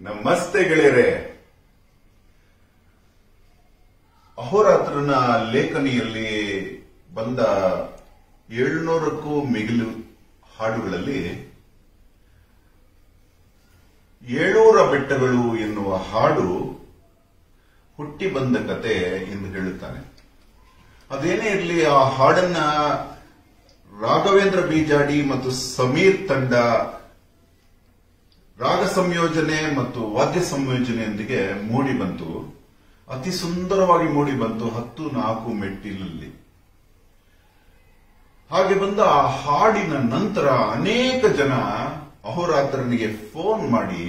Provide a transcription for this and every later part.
ನಮಸ್ತೆ ಗೆಳೆಯರೆ ಅಹೋರಾತ್ರನ ಲೇಖನಿಯಲ್ಲಿ ಬಂದ ಏಳ್ನೂರಕ್ಕೂ ಮಿಗಿಲು ಹಾಡುಗಳಲ್ಲಿ ಏಳೂರ ಬೆಟ್ಟಗಳು ಎನ್ನುವ ಹಾಡು ಹುಟ್ಟಿ ಬಂದ ಕತೆ ಎಂದು ಹೇಳುತ್ತಾನೆ ಅದೇನೇ ಇರಲಿ ಆ ಹಾಡನ್ನ ರಾಘವೇಂದ್ರ ಬೀಜಾಡಿ ಮತ್ತು ಸಮೀರ್ ತಂಡ ರಾಗ ಸಂಯೋಜನೆ ಮತ್ತು ವಾದ್ಯ ಸಂಯೋಜನೆಯೊಂದಿಗೆ ಮೂಡಿ ಬಂತು ಅತಿ ಸುಂದರವಾಗಿ ಮೂಡಿ ಬಂತು ಹತ್ತು ನಾಲ್ಕು ಮೆಟ್ಟಿಲಲ್ಲಿ ಹಾಗೆ ಬಂದ ಆ ಹಾಡಿನ ನಂತರ ಅನೇಕ ಜನ ಅಹೋರಾತ್ರನಿಗೆ ಫೋನ್ ಮಾಡಿ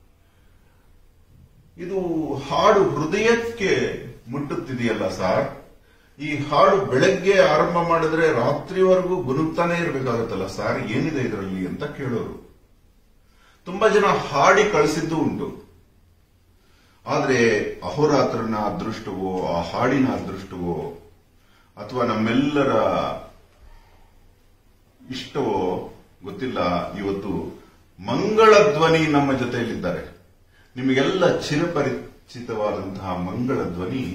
ಇದು ಹಾಡು ಹೃದಯಕ್ಕೆ ಮುಟ್ಟುತ್ತಿದೆಯಲ್ಲ ಸರ್ ಈ ಹಾಡು ಬೆಳಗ್ಗೆ ಆರಂಭ ಮಾಡಿದ್ರೆ ರಾತ್ರಿವರೆಗೂ ಗುನುಗ್ತಾನೆ ಇರಬೇಕಾಗತ್ತಲ್ಲ ಸರ್ ಏನಿದೆ ಇದರಲ್ಲಿ ಅಂತ ಕೇಳೋರು ತುಂಬಾ ಜನ ಹಾಡಿ ಕಳಿಸಿದ್ದು ಉಂಟು ಆದ್ರೆ ಅಹೋರಾತ್ರನ ಅದೃಷ್ಟವೋ ಆ ಹಾಡಿನ ಅದೃಷ್ಟವೋ ಅಥವಾ ನಮ್ಮೆಲ್ಲರ ಇಷ್ಟವೋ ಗೊತ್ತಿಲ್ಲ ಇವತ್ತು ಮಂಗಳ ಧ್ವನಿ ನಮ್ಮ ಜೊತೆಯಲ್ಲಿದ್ದಾರೆ ನಿಮಗೆಲ್ಲ ಚಿರಪರಿಚಿತವಾದಂತಹ ಮಂಗಳ ಧ್ವನಿ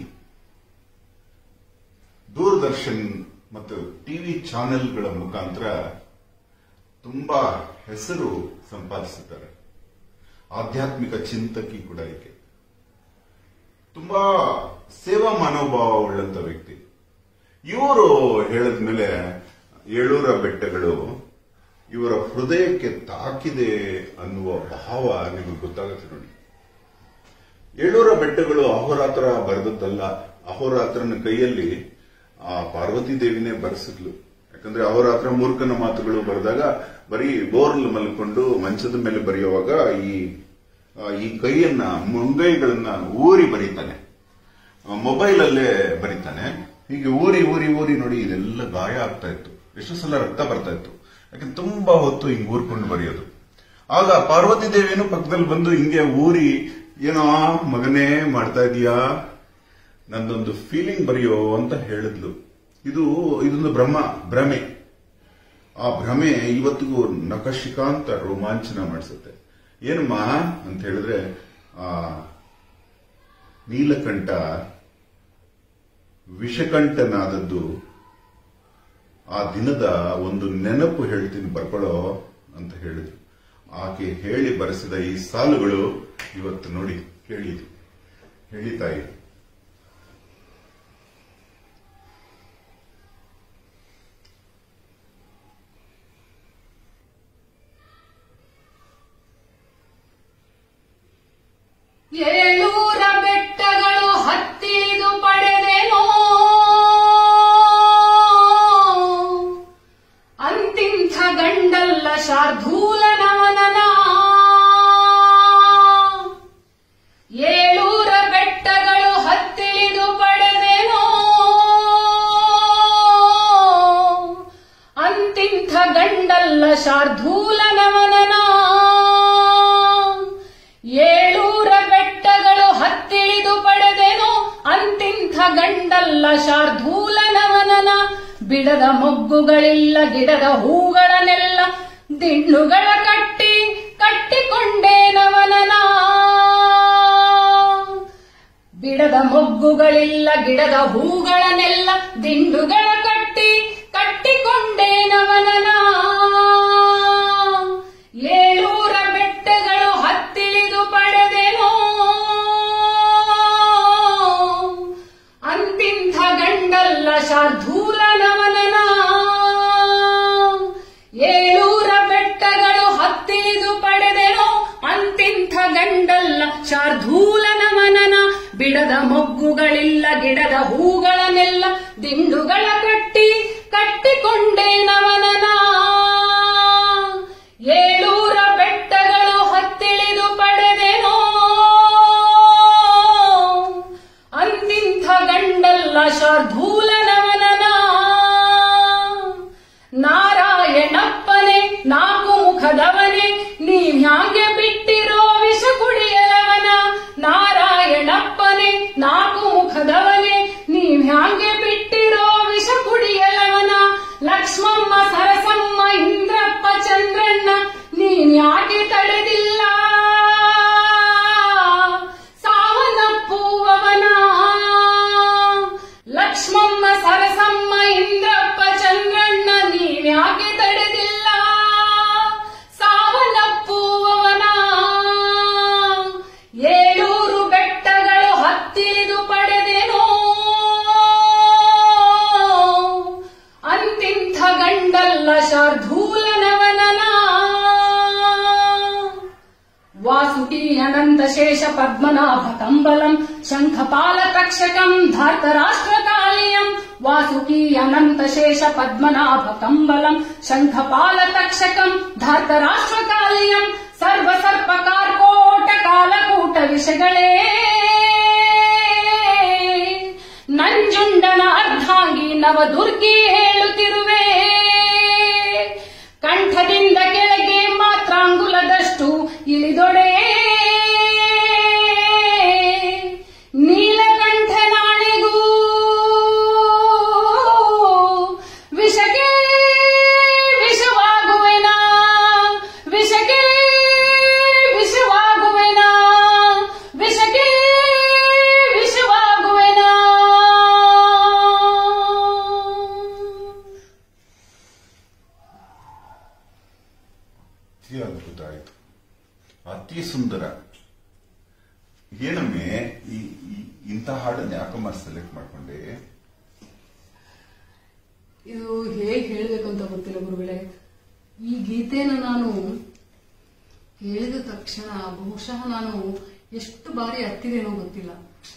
ದೂರದರ್ಶನ್ ಮತ್ತು ಟಿವಿ ಚಾನೆಲ್ಗಳ ಮುಖಾಂತರ ತುಂಬಾ ಹೆಸರು ಸಂಪಾದಿಸಿದ್ದಾರೆ ಆಧ್ಯಾತ್ಮಿಕ ಚಿಂತಕಿ ಕೂಡ ಈಕೆ ತುಂಬಾ ಸೇವಾ ಮನೋಭಾವ ಉಳ್ಳಂತ ವ್ಯಕ್ತಿ ಇವರು ಹೇಳಿದ್ಮೇಲೆ ಏಳೂರ ಬೆಟ್ಟಗಳು ಇವರ ಹೃದಯಕ್ಕೆ ತಾಕಿದೆ ಅನ್ನುವ ಭಾವ ನಿಮಗೆ ಗೊತ್ತಾಗುತ್ತೆ ನೋಡಿ ಏಳೂರ ಬೆಟ್ಟಗಳು ಅಹೋರಾತ್ರ ಬರೆದದ್ದಲ್ಲ ಅಹೋರಾತ್ರನ ಕೈಯಲ್ಲಿ ಆ ಪಾರ್ವತಿ ದೇವಿನೇ ಬರೆಸಿದ್ಲು ಯಾಕಂದ್ರೆ ಅಹೋರಾತ್ರ ಮೂರ್ಖನ ಮಾತುಗಳು ಬರೆದಾಗ ಬರೀ ಬೋರ್ಲ್ ಮಲ್ಕೊಂಡು ಮಂಚದ ಮೇಲೆ ಬರೆಯುವಾಗ ಈ ಆ, ಈ ಕೈಯನ್ನ ಮುಂಗೈಗಳನ್ನ ಊರಿ ಬರೀತಾನೆ ಮೊಬೈಲ್ ಅಲ್ಲೇ ಬರೀತಾನೆ ಹೀಗೆ ಊರಿ ಊರಿ ಊರಿ ನೋಡಿ ಇದೆಲ್ಲ ಗಾಯ ಆಗ್ತಾ ಇತ್ತು ಎಷ್ಟು ಸಲ ರಕ್ತ ಬರ್ತಾ ಇತ್ತು ಯಾಕಂದ್ರೆ ತುಂಬಾ ಹೊತ್ತು ಹಿಂಗ್ ಊರ್ಕೊಂಡು ಬರೆಯೋದು ಆಗ ಪಾರ್ವತಿ ದೇವಿಯನ್ನು ಪಕ್ಕದಲ್ಲಿ ಬಂದು ಹಿಂಗೆ ಊರಿ ಏನೋ ಮಗನೇ ಮಾಡ್ತಾ ಇದೀಯಾ ನಂದೊಂದು ಫೀಲಿಂಗ್ ಬರೆಯೋ ಅಂತ ಹೇಳಿದ್ಲು ಇದು ಇದೊಂದು ಬ್ರಹ್ಮ ಭ್ರಮೆ ಆ ಭ್ರಮೆ ಇವತ್ತಿಗೂ ನಖಶಿಕಾಂತ ರೋಮಾಂಚನ ಮಾಡಿಸುತ್ತೆ ಏನಮ್ಮ ಅಂತ ಹೇಳಿದ್ರೆ ಆ ನೀಲಕಂಠ ವಿಷಕಂಠನಾದದ್ದು ಆ ದಿನದ ಒಂದು ನೆನಪು ಹೇಳ್ತೀನಿ ಬರ್ಕೊಳ್ಳೋ ಅಂತ ಹೇಳಿದ್ರು ಆಕೆ ಹೇಳಿ ಬರೆಸಿದ ಈ ಸಾಲುಗಳು ಇವತ್ತು ನೋಡಿ ಕೇಳಿ ಹೇಳಿ ತಾಯಿ ಏಳೂರ ಬೆಟ್ಟಗಳು ಹತ್ತಿದು ಪಡೆದೆನೋ ಅಂತಿಂಥ ಗಂಡಲ್ಲ ಶಾರ್ಧೂಲ ನವನನ ಏಳೂರ ಬೆಟ್ಟಗಳು ಹತ್ತಿಳಿದು ಪಡೆದೆನೋ ಅಂತಿಂಥ ಗಂಡಲ್ಲ ಶಾರ್ಧೂಲ ನವನನ ಏಳೂರ ಬೆಟ್ಟಗಳು ಹತ್ತಿಳಿದು ಪಡೆದೆನು ಅಂತಿಂಥ ಗಂಡಲ್ಲ ಶಾರ್ಧೂಲ ನವನನ ಬಿಡದ ಮೊಗ್ಗುಗಳಿಲ್ಲ ಗಿಡದ ಹೂಗಳನ್ನೆಲ್ಲ ದಿಂಡುಗಳ ಕಟ್ಟಿ ಕಟ್ಟಿಕೊಂಡೇ ನವನನ ಬಿಡದ ಮೊಗ್ಗುಗಳಿಲ್ಲ ಗಿಡದ ಹೂಗಳನ್ನೆಲ್ಲ ದಿಂಡುಗಳ ಕಟ್ಟಿ ಕಟ್ಟಿಕೊಂಡೇ ನವನನ ಏಳೂರ ಬೆಟ್ಟಗಳು ಹತ್ತಿಳಿದು ಪಡೆದೆನೋ ಅಂತಿಂಥ ಗಂಡಲ್ಲ ಶಾರ್ಧೂಲ ನವನನ ಏಳೂರ ಬೆಟ್ಟಗಳು ಹತ್ತಿಳಿದು ಪಡೆದೆನೋ ಅಂತಿಂಥ ಗಂಡಲ್ಲ ಶಾರ್ಧೂಲ ನವನನ ಬಿಡದ ಮೊಗ್ಗುಗಳಿಲ್ಲ ಗಿಡದ ಹೂಗಳನ್ನೆಲ್ಲ ದಿಂಡುಗಳ ಕಟ್ಟಿ ಕಟ್ಟಿಕೊಂಡೇ ನವನನ ಏಳೂರ ಬೆಟ್ಟಗಳು ಹತ್ತಿಳಿದು ಪಡೆದೆನೋ ಅಂತಿಂಥ ಗಂಡಲ್ಲ ಶಾರ್ಧೂಲ ನವನನ ನಾರಾಯಣಪ್ಪನೆ ನಾಲ್ಕು ಮುಖದವನೇ ನೀವ್ಯಾಗೆ ಬಿಟ್ಟಿರೋ ವಿಷ ಕುಡಿಯಲವನ ನಾರಾಯಣಪ್ಪನೆ ನಾಲ್ಕು ಮುಖದವನೇ ನೀವ್ಯಾಗೆ ಬಿಟ್ಟಿರೋ ವಿಷ ಕುಡಿಯಲವನ ಲಕ್ಷ್ಮಮ್ಮ ಸರಸಮ್ಮ ಇಂದ್ರಪ್ಪ ಚಂದ್ರಣ್ಣ ನೀನ್ ಯಾಕೆ ತಡೆದಿಲ್ಲ ಅನಂತ ಶೇಷ ಪದ್ಮನಾಭ ಕಂಬಲಂ ಶಂಖಪಾಲ ತಕ್ಷಕಂ ಧಾರ್ತ ರಾಷ್ಟ್ರಕಾಲಿಯಂ ವಾಸುಕಿ ಅನಂತ ಶೇಷ ಪದ್ಮನಾಭ ಕಂಬಲಂ ಶಂಖಪಾಲ ತಕ್ಷಕಂ ಧಾರ್ತ ರಾಷ್ಟ್ರಕಾಲಿಯಂ ಸರ್ವ ಸರ್ಪ ಕಾರ್ಕೋಟ ಕಾಲಕೂಟ ವಿಷಗಳೇ ನಂಜುಂಡನ ಅರ್ಧಾಂಗಿ ನವದುರ್ಗಿ ಹೇಳುತ್ತಿರುವೆ ಕಂಠದಿಂದ ಕೆಳಗೆ ಮಾತ್ರ ಅಂಗುಲದಷ್ಟು ಇಳಿದೊಡೆ ನೀಲಕಂಠನಾಣಿಗೂ ವಿಷಕ್ಕೆ ವಿಷವಾಗುವೆನಾ ವಿಷಕ್ಕೆ ವಿಷವಾಗುವೆನಾ ವಿಷಕ್ಕೆ ವಿಷವಾಗುವೆನಾ ಅತಿ ಅದ್ಭುತ ಆಯ್ತು ಅತಿ ಸುಂದರ ಏನಮ್ಮೆ ಈ ಈ- ಇಂಥ ಹಾಡನ್ನ ಯಾಕಮ್ಮ ಸೆಲೆಕ್ಟ್ ಮಾಡ್ಕೊಂಡೆ ಇದು ಹೇಗೆ ಹೇಳಬೇಕು ಅಂತ ಗೊತ್ತಿಲ್ಲ ಗುರುಗಳೇ ಈ ಗೀತೆನ ನಾನು ಹೇಳಿದ ತಕ್ಷಣ ಬಹುಶಃ ನಾನು ಎಷ್ಟು ಬಾರಿ ಹತ್ತಿದೇನೋ ಗೊತ್ತಿಲ್ಲ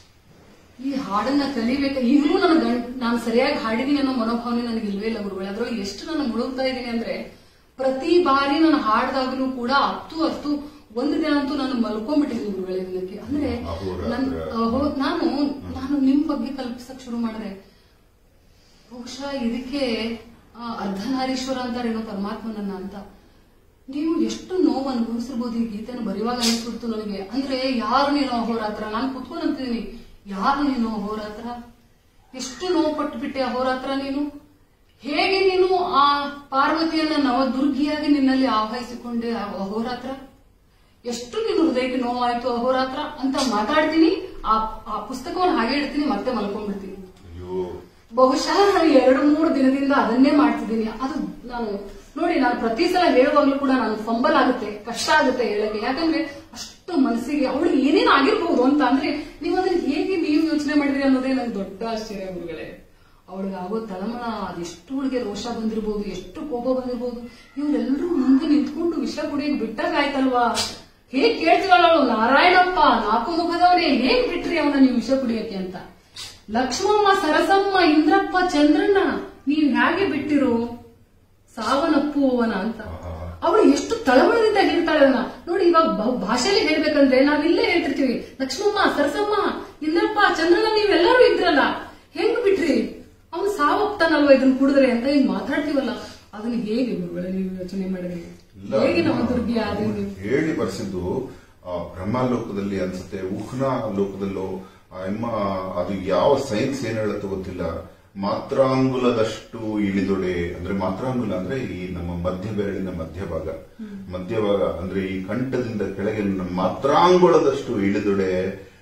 ಈ ಹಾಡನ್ನ ಕಲಿಬೇಕ ಈಗಲೂ ನನ್ನ ಗಂಡ್ ನಾನು ಸರಿಯಾಗಿ ಹಾಡಿದೀನಿ ಅನ್ನೋ ಮನೋಭಾವನೆ ನನಗೆ ಇಲ್ವೇ ಇಲ್ಲ ಗುರುಗಳೇ ಅದ್ರೊಳಗೆ ಎಷ್ಟು ನಾನು ಮುಳುಗ್ತಾ ಇದ್ದೀನಿ ಅಂದ್ರೆ ಪ್ರತಿ ಬಾರಿ ನಾನು ಹಾಡ್ದಾಗಲೂ ಕೂಡ ಹತ್ತು ಹತ್ತು ಒಂದು ದಿನ ಅಂತೂ ನಾನು ಮಲ್ಕೊಂಡ್ಬಿಟ್ಟಿದ್ದೀನಿ ಗುರುಗಳೇ ದಿನಕ್ಕೆ ಅಂದ್ರೆ ಅಹೋರಾತ್ರ. ನನ್- ಅಹೋ- ನಾನು ನಾನು ನಿಮ್ ಬಗ್ಗೆ ಕಲ್ಪಿಸಕ್ ಶುರು ಮಾಡಿದ್ರೆ ಬಹುಶಃ ಇದಕ್ಕೆ ಆ, ಅರ್ಧನಾರೀಶ್ವರ ಅಂತಾರೇನೋ ಪರಮಾತ್ಮನನ್ನ ಅಂತ ನೀವು ಎಷ್ಟು ನೋವು ಅನುಭವಿಸಿರ್ಬೋದು ಈ ಗೀತೆನ ಬರೆಯುವಾಗ ಅನಿಸ್ಬಿಡ್ತು ನನಗೆ ಅಂದ್ರೆ ಯಾರು ನೀನು ಅಹೋರಾತ್ರ ನಾನು ಕುತ್ಕೊಂಡು ಅಂತಿದ್ದೀನಿ ಯಾರು ನೀನು ಅಹೋರಾತ್ರ ಎಷ್ಟು ನೋವು ಪಟ್ಟುಬಿಟ್ಟೆ ಅಹೋರಾತ್ರ ನೀನು ಹೇಗೆ ನೀನು ಆ ಪಾರ್ವತಿಯನ್ನ ನವದುರ್ಗಿಯಾಗಿ ನಿನ್ನಲ್ಲಿ ಆವಹಿಸಿಕೊಂಡೆ ಆ ಅಹೋರಾತ್ರ ಎಷ್ಟು ನೀನು ಹೃದಯಕ್ಕೆ ನೋವಾಯ್ತು ಅಹೋರಾತ್ರ ಅಂತ ಮಾತಾಡ್ತೀನಿ ಆ ಆ ಪುಸ್ತಕವನ್ನು ಹಾಗೆ ಇಡ್ತೀನಿ ಮತ್ತೆ ಮಲ್ಕೊಂಡ್ಬಿಡ್ತೀನಿ ಅಯ್ಯೋ ಬಹುಶಃ ನಾನು ಎರಡು ಮೂರು ದಿನದಿಂದ ಅದನ್ನೇ ಮಾಡ್ತಿದ್ದೀನಿ ಅದು ನಾನು ನೋಡಿ ನಾನು ಪ್ರತಿ ಸಲ ಹೇಳುವಾಗ್ಲೂ ಕೂಡ ನಾನು ಫಂಬಲ್ ಆಗುತ್ತೆ ಕಷ್ಟ ಆಗುತ್ತೆ ಹೇಳಕ್ಕೆ ಯಾಕಂದ್ರೆ ಅಷ್ಟು ಮನಸ್ಸಿಗೆ ಅವಳಿಗೆ ಏನೇನು ಆಗಿರ್ಬಹುದು ಅಂತ ಅಂದ್ರೆ ನೀವು ಅದನ್ನ ಹೇಗೆ ನೀವು ಯೋಚನೆ ಮಾಡಿದ್ರಿ ಅನ್ನೋದೇ ನಂಗೆ ದೊಡ್ಡ ಆಶ್ಚರ್ಯ ಗುರುಗಳೇ ಅವಳಿಗೆ ಆಗೋ ತಳಮಳ ಅದೆಷ್ಟು ಅವಳಿಗೆ ರೋಷ ಬಂದಿರ್ಬೋದು ಎಷ್ಟು ಕೋಪ ಬಂದಿರ್ಬೋದು ಇವರೆಲ್ಲರೂ ಮುಂದೆ ನಿಂತ್ಕೊಂಡು ವಿಷ ಕುಡಿಯಕ್ ಬಿಟ್ಟಾಗ ಆಯ್ತಲ್ವಾ ಹೇಗ್ ಕೇಳ್ತೀವಲ್ಲ ಅವಳು ನಾರಾಯಣಪ್ಪ ನಾಲ್ಕು ಮುಖದವನೇ ಹೇಗ್ ಬಿಟ್ರಿ ಅವನ ನೀವು ವಿಷ ಕುಡಿಯಕ್ಕೆ ಅಂತ ಲಕ್ಷ್ಮಮ್ಮ ಸರಸಮ್ಮ ಇಂದ್ರಪ್ಪ ಚಂದ್ರಣ್ಣ ನೀವ್ ಹೇಗೆ ಬಿಟ್ಟಿರೋ ಸಾವನಪ್ಪುವವನ ಅಂತ ಅವಳು ಎಷ್ಟು ತಳಮಳದಿಂದ ಹೇಳ್ತಾಳೆ ಅವನ ನೋಡಿ ಇವಾಗ ಬ- ಭಾಷೆಯಲ್ಲಿ ಹೇಳ್ಬೇಕಂದ್ರೆ ನಾವಿಲ್ಲೇ ಹೇಳ್ತಿರ್ತೀವಿ ಲಕ್ಷ್ಮಮ್ಮ ಸರಸಮ್ಮ ಇಂದ್ರಪ್ಪ ಚಂದ್ರಣ್ಣ ನೀವೆಲ್ಲರೂ ಇದ್ರಲ್ಲ ಹೆಂಗ್ ಬಿಟ್ರಿ ಅವನು ಸಾವಪ್ತಾನಲ್ವಾ ಇದನ್ನ ಕುಡಿದ್ರೆ ಅಂತ ಹಿಂಗ್ ಮಾತಾಡ್ತೀವಲ್ಲ ಅದನ್ನ ಹೇಗೆ ಗುರುಗಳೇ ನೀವು ಯೋಚನೆ ಮಾಡಿದ್ರಿ ಇಲ್ಲ, ಹೇಗೆ ನಮ್ಮ ದುರ್ಗಿ ಆದ್ರಿ ನೀವು ಹೇಳಿ ಬರ್ಸಿದ್ದು ಆ, ಬ್ರಹ್ಮಲೋಕದಲ್ಲಿ ಅನ್ಸುತ್ತೆ ಉಹ್ನ ಲೋಕದಲ್ಲೋ ಆ ಎಮ್ಮ ಅದು ಯಾವ ಸೈನ್ಸ್ ಏನ್ ಹೇಳುತ್ತೋ ಗೊತ್ತಿಲ್ಲ ಮಾತ್ರಾಂಗುಲದಷ್ಟು ಇಳಿದೊಡೆ ಅಂದ್ರೆ ಮಾತ್ರಾಂಗುಲ ಅಂದ್ರೆ ಈ ನಮ್ಮ ಮಧ್ಯ ಬೆರಳಿನ ಮಧ್ಯಭಾಗ ಮಧ್ಯಭಾಗ ಅಂದ್ರೆ ಈ ಕಂಠದಿಂದ ಕೆಳಗೆ ನಮ್ಮ ಮಾತ್ರಾಂಗುಲದಷ್ಟು ಇಳಿದೊಡೆ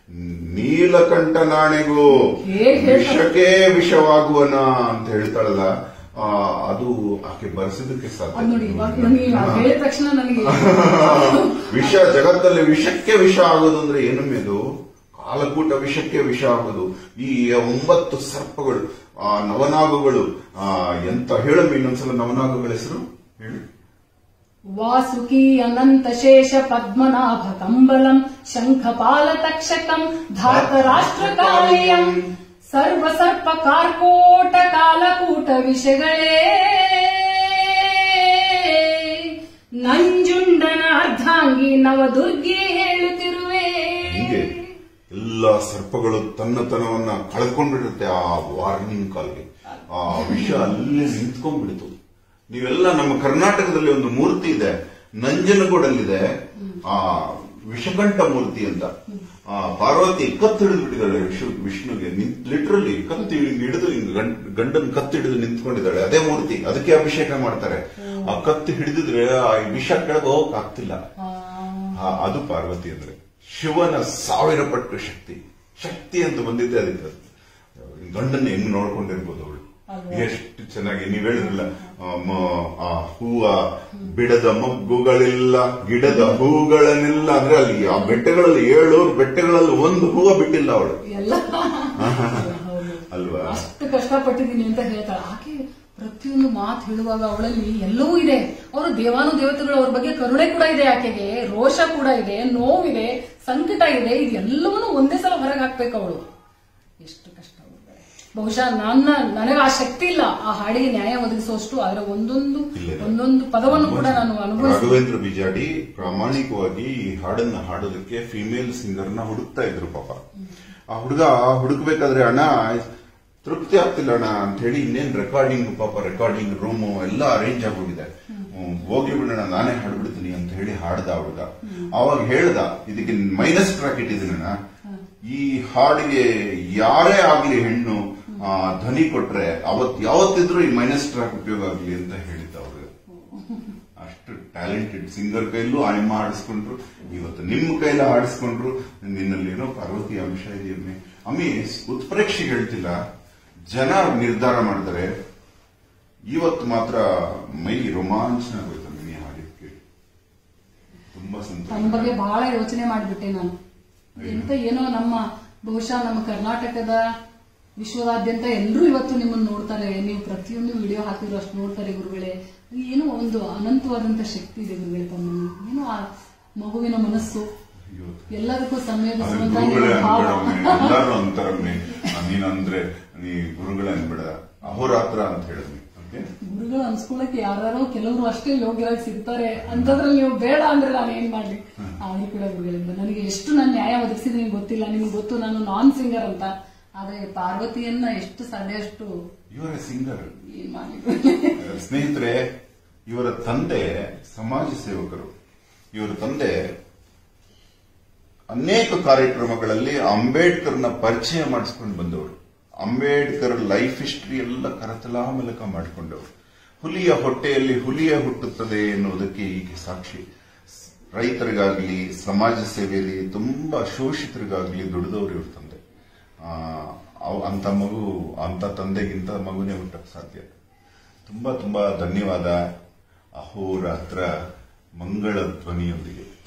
ನೀಲಕಂಠ ನಾಣೆಗೂ ಹೇಗ್ ಹೇಳ್ತಾರೆ? ವಿಷಕ್ಕೆ ವಿಷವಾಗುವನ ಅಂತ ಹೇಳ್ತಾಳಲ್ಲ ಆ, ಅದು ಆಕೆ ಬರ್ಸಿದ್ದಕ್ಕೆ ಅದ್ ನೋಡಿ ಇವಾಗ ನನಗೆ ಸಾಧ್ಯ ಹೇಳಿದ ತಕ್ಷಣ ನನಗೆ ವಿಷ ಜಗತ್ತಲ್ಲಿ ವಿಷಕ್ಕೆ ವಿಷ ಆಗೋದು ಅಂದ್ರೆ ಏನು ಇದು ಕಾಲಕೂಟ ವಿಷಕ್ಕೆ ವಿಷ ಆಗೋದು ಈ ಒಂಬತ್ತು ಸರ್ಪಗಳು ಆ ನವನಾಗುಗಳು ಆ ಎಂತ ಹೇಳಮ್ಮ ಇನ್ನೊಂದ್ಸಲ ನವನಾಗುಗಳ ಹೆಸರು ಹೇಳಿ ವಾಸುಕಿ ಅನಂತ ಶೇಷ ಪದ್ಮನಾಭ ಕಂಬಲಂ ಶಂಖಪಾಲ ತಕ್ಷಕಂ ಧಾತ ರಾಷ್ಟ್ರಕಾಲಯಂ ಸರ್ವ ಸರ್ಪ ಕಾರ್ಕೋಟ ಕಾಲಕೂಟ ವಿಷಗಳೇ ನಂಜುಂಡನ ಅರ್ಧಾಂಗಿ ನವದುರ್ಗಿ ಹೇಳುತ್ತಿರುವೆ ಹೀಗೆ ಎಲ್ಲ ಸರ್ಪಗಳು ತನ್ನತನವನ್ನ ಕಳ್ಕೊಂಡ್ಬಿಡುತ್ತೆ ಆ ವಾರ್ನಿಂಗ್ ಕಾಲ್ಗೆ ಆ ವಿಷ ಅಲ್ಲೇ ನಿಂತ್ಕೊಂಡ್ಬಿಡ್ತು ನೀವೆಲ್ಲ ನಮ್ಮ ಕರ್ನಾಟಕದಲ್ಲಿ ಒಂದು ಮೂರ್ತಿ ಇದೆ ನಂಜನಗೂಡಲ್ಲಿದೆ ಆ ವಿಷಕಂಠ ಮೂರ್ತಿ ಅಂತ ಆ ಪಾರ್ವತಿ ಕತ್ತು ಹಿಡಿದು ಬಿಟ್ಟಿದ್ದಾಳೆ ವಿಷ್ಣು ವಿಷ್ಣುಗೆ ಲಿಟ್ರಲಿ ಕತ್ತು ಹಿಡಿದು ಹಿಂಗ್ ಗಂಡ್- ಗಂಡನ್ ಕತ್ತು ಹಿಡಿದು ನಿಂತ್ಕೊಂಡಿದ್ದಾಳೆ ಅದೇ ಮೂರ್ತಿ ಅದಕ್ಕೆ ಅಭಿಷೇಕ ಮಾಡ್ತಾರೆ ಆ ಕತ್ತು ಹಿಡಿದಿದ್ರೆ ಆ ವಿಷ ಕೆಳಗೆ ಹೋಗಕ್ ಆಗ್ತಿಲ್ಲ ಆ, ಅದು ಪಾರ್ವತಿ ಅಂದ್ರೆ ಶಿವನ ಸಾವಿರ ಪಟ್ಟು ಶಕ್ತಿ ಶಕ್ತಿ ಅಂತ ಬಂದಿದ್ದೆ ಅದಕ್ಕೆ ಗಂಡನ್ನ ಹೆಂಗ್ ನೋಡ್ಕೊಂಡಿರ್ಬೋದು ಅವಳು ಎಷ್ಟು ಚೆನ್ನಾಗಿ ನೀವ್ ಹೇಳಿದ್ರಲ್ಲ ಆ, ಮ- ಆ ಹೂವ ಬಿಡದ ಮಗ್ಗುಗಳಿಲ್ಲ ಗಿಡದ ಹೂಗಳನ್ನೆಲ್ಲ ಅಂದ್ರೆ ಅಲ್ಲಿ ಆ ಬೆಟ್ಟಗಳಲ್ಲಿ ಏಳೂರು ಬೆಟ್ಟಗಳಲ್ಲಿ ಒಂದು ಹೂವ ಬಿಟ್ಟಿಲ್ಲ ಅವಳು ಎಲ್ಲ ಹೌದು. ಅಲ್ವಾ ಅಷ್ಟು ಕಷ್ಟಪಟ್ಟಿದ್ದೀನಿ ಅಂತ ಹೇಳ್ತಾಳೆ ಆಕೆ ಪ್ರತಿಯೊಂದು ಮಾತು ಹೇಳುವಾಗ ಅವಳಲ್ಲಿ ಎಲ್ಲವೂ ಇದೆ ಅವರು ದೇವಾನು ದೇವತೆಗಳು ಅವ್ರ ಬಗ್ಗೆ ಕರುಣೆ ಕೂಡ ಇದೆ ಆಕೆಗೆ ರೋಷ ಕೂಡ ಇದೆ ನೋವಿದೆ ಸಂಕಟ ಇದೆ ಇದು ಎಲ್ಲವನ್ನೂ ಒಂದೇ ಸಲ ಹೊರಗೆ ಹಾಕ್ಬೇಕು ಅವಳು ಎಷ್ಟು ಕಷ್ಟ ಅವ್ಳಿಗೆ. ಬಹುಶಃ ನನ್ನ ನನಗೆ ಆ ಶಕ್ತಿ ಇಲ್ಲ ಆ ಹಾಡಿಗೆ ನ್ಯಾಯ ಒದಗಿಸುವಷ್ಟು ಅದರ ಒಂದೊಂದು ಇಲ್ಲ, ಇಲ್ಲ. ಒಂದೊಂದು ಪದವನ್ನು ಕೂಡ ನಾನು ಅನುಭವಿಸಿ ರಾಘವೇಂದ್ರ ಬಿಜಾಡಿ ಪ್ರಾಮಾಣಿಕವಾಗಿ ಈ ಹಾಡನ್ನ ಹಾಡೋದಕ್ಕೆ ಫಿಮೇಲ್ ಸಿಂಗರ್ ನ ಹುಡುಕ್ತಾ ಇದ್ರು ಪಾಪ ಆ ಹುಡುಗ ಹುಡುಕ್ಬೇಕಾದ್ರೆ ಅಣ್ಣ ತೃಪ್ತಿ ಆಗ್ತಿಲ್ಲ ಅಣ್ಣ ಅಂತ ಹೇಳಿ ಇನ್ನೇನ್ ರೆಕಾರ್ಡಿಂಗ್ ಪಾಪ ರೆಕಾರ್ಡಿಂಗ್ ರೂಮ್ ಎಲ್ಲ ಅರೇಂಜ್ ಆಗೋಗಿದೆ ಹ್ಮ್, ಹೋಗ್ಲಿ ಬಿಡೋಣ ನಾನೇ ಹಾಡ್ಬಿಡ್ತೀನಿ ಅಂತ ಹೇಳಿ ಹಾಡ್ದ ಆ ಹುಡುಗ ಅವಾಗ ಹೇಳ್ದ ಇದಕ್ಕೆ ಮೈನಸ್ ಟ್ರ್ಯಾಕ್ ಇಟ್ಟಿದ್ದೀನಣ್ಣ ಈ ಹಾಡಿಗೆ ಯಾರೇ ಆಗ್ಲಿ ಹೆಣ್ಣು ಆ, ಧ್ವನಿ ಕೊಟ್ರೆ ಅವತ್ ಯಾವತ್ತಿದ್ರೂ ಈ ಮೈನಸ್ ಟ್ರ್ಯಾಕ್ ಉಪಯೋಗ ಆಗ್ಲಿ ಅಂತ ಹೇಳಿದ್ದ ಅವ್ರಿಗೆ ಅಷ್ಟು ಟ್ಯಾಲೆಂಟೆಡ್ ಸಿಂಗರ್ ಕೈಲೂ ಆಯಮ್ಮ ಆಡಿಸ್ಕೊಂಡ್ರು ಇವತ್ತು ನಿಮ್ಮ ಕೈಲ ಆಡಿಸ್ಕೊಂಡ್ರು ನಿನ್ನಲ್ಲಿ ಏನೋ ಪಾರ್ವತಿ ಅಂಶ ಇದೆಯಮ್ಮೆ ಅಮ್ಮಿ ಉತ್ಪ್ರೇಕ್ಷೆ ಹೇಳ್ತಿಲ್ಲ ಜನ ನಿರ್ಧಾರ ಮಾಡ್ತಾರೆ ಇವತ್ತು ಮಾತ್ರ ಮೈ ರೋಮಾಂಚನ ಆಗೋಯ್ತಮ್ಮ ನೀ ಹಾಡಿದ್ಕೆ ತುಂಬಾ ನನ್ನ ಸಂತೋಷ ಬಗ್ಗೆ ಬಹಳ ಯೋಚನೆ ಮಾಡಿಬಿಟ್ಟೆ ನಾನು ಎಂತ ಏನೋ ನಮ್ಮ ಬಹುಶಃ ನಮ್ಮ ಕರ್ನಾಟಕದ ವಿಶ್ವದಾದ್ಯಂತ ಎಲ್ಲರೂ ಇವತ್ತು ನಿಮ್ಮನ್ನು ನೋಡ್ತಾರೆ ನೀವು ಪ್ರತಿಯೊಂದು ವಿಡಿಯೋ ಹಾಕಿದ್ರು ಅಷ್ಟು ನೋಡ್ತಾರೆ ಗುರುಗಳೇ ಏನೋ ಒಂದು ಅನಂತವಾದಂತ ಶಕ್ತಿ ಇದೆ ಗುರುಗಳೇ ತಮ್ಮಲ್ಲಿ ಏನೋ ಆ ಮಗುವಿನ ಮನಸ್ಸು ಅಯ್ಯೋ. ಎಲ್ಲದಕ್ಕೂ ಅದು ಸಂವೇದಿಸುವಂತ ಗುರುಗಳೇ ನಿಮ್ಮ ಭಾವ ಅನ್ಬೇಡಮ್ಮೆ ಎಲ್ಲಾರು ಅಂತಾರಮ್ಮೆ ನೀನಂದ್ರೆ ನೀ ಗುರುಗಳೇ ಅನ್ಬೇಡ ಅಹೋರಾತ್ರ ಅಂತ ಹೇಳಿದ್ನಿ ಓಕೆ ಗುರುಗಳು ಅನ್ಸ್ಕೊಳಕ್ಕೆ ಯಾರು ಕೆಲವರು ಅಷ್ಟೇ ಯೋಗ್ಯರಾಗಿ ಸಿಗ್ತಾರೆ ಅಂತದ್ರಲ್ಲಿ ನೀವು ಬೇಡ ಅಂದ್ರೆ ನಾನು ಏನ್ ಮಾಡ್ಲಿ ಆಗಲಿ ಕೂಡ ಗುರುಗಳಿಂದ ನನಗೆ ಎಷ್ಟು ನಾನು ನ್ಯಾಯ ಒದಗಿಸಿದ್ರೆ ನಿಮ್ಗೆ ಗೊತ್ತಿಲ್ಲ ನಿಮ್ಗೆ ಗೊತ್ತು ನಾನು ನಾನ್ ಸಿಂಗರ್ ಅಂತ ಆದ್ರೆ ಪಾರ್ವತಿಯನ್ನ ಎಷ್ಟು ಸಾಧ್ಯಷ್ಟು ಇವರ ಸಿಂಗರ್ ಏನ್ ಮಾಡ್ಲಿ ಸ್ನೇಹಿತರೆ ಇವರ ತಂದೆ ಸಮಾಜ ಸೇವಕರು ಇವರ ತಂದೆ ಅನೇಕ ಕಾರ್ಯಕ್ರಮಗಳಲ್ಲಿ ಅಂಬೇಡ್ಕರ್ನ ಪರಿಚಯ ಮಾಡಿಸ್ಕೊಂಡು ಬಂದವರು ಅಂಬೇಡ್ಕರ್ ಲೈಫ್ ಹಿಸ್ಟರಿ ಎಲ್ಲ ಕರತಲಾ ಮೂಲಕ ಮಾಡಿಕೊಂಡವರು ಹುಲಿಯ ಹೊಟ್ಟೆಯಲ್ಲಿ ಹುಲಿಯ ಹುಟ್ಟುತ್ತದೆ ಎನ್ನುವುದಕ್ಕೆ ಈಗ ಸಾಕ್ಷಿ ರೈತರಿಗಾಗ್ಲಿ ಸಮಾಜ ಸೇವೆಯಲ್ಲಿ ತುಂಬಾ ಶೋಷಿತರಿಗಾಗ್ಲಿ ದುಡಿದವರು ಇವ್ರ ತಂದೆ ಆ, ಅವ್- ಅಂತ ಮಗು ಅಂತ ತಂದೆಗಿಂತ ಮಗುನೇ ಹುಟ್ಟಕ್ಕೆ ಸಾಧ್ಯ ತುಂಬಾ ತುಂಬಾ ಧನ್ಯವಾದ ಅಹೋರಾತ್ರ ಮಂಗಳ ಧ್ವನಿಯೊಂದಿಗೆ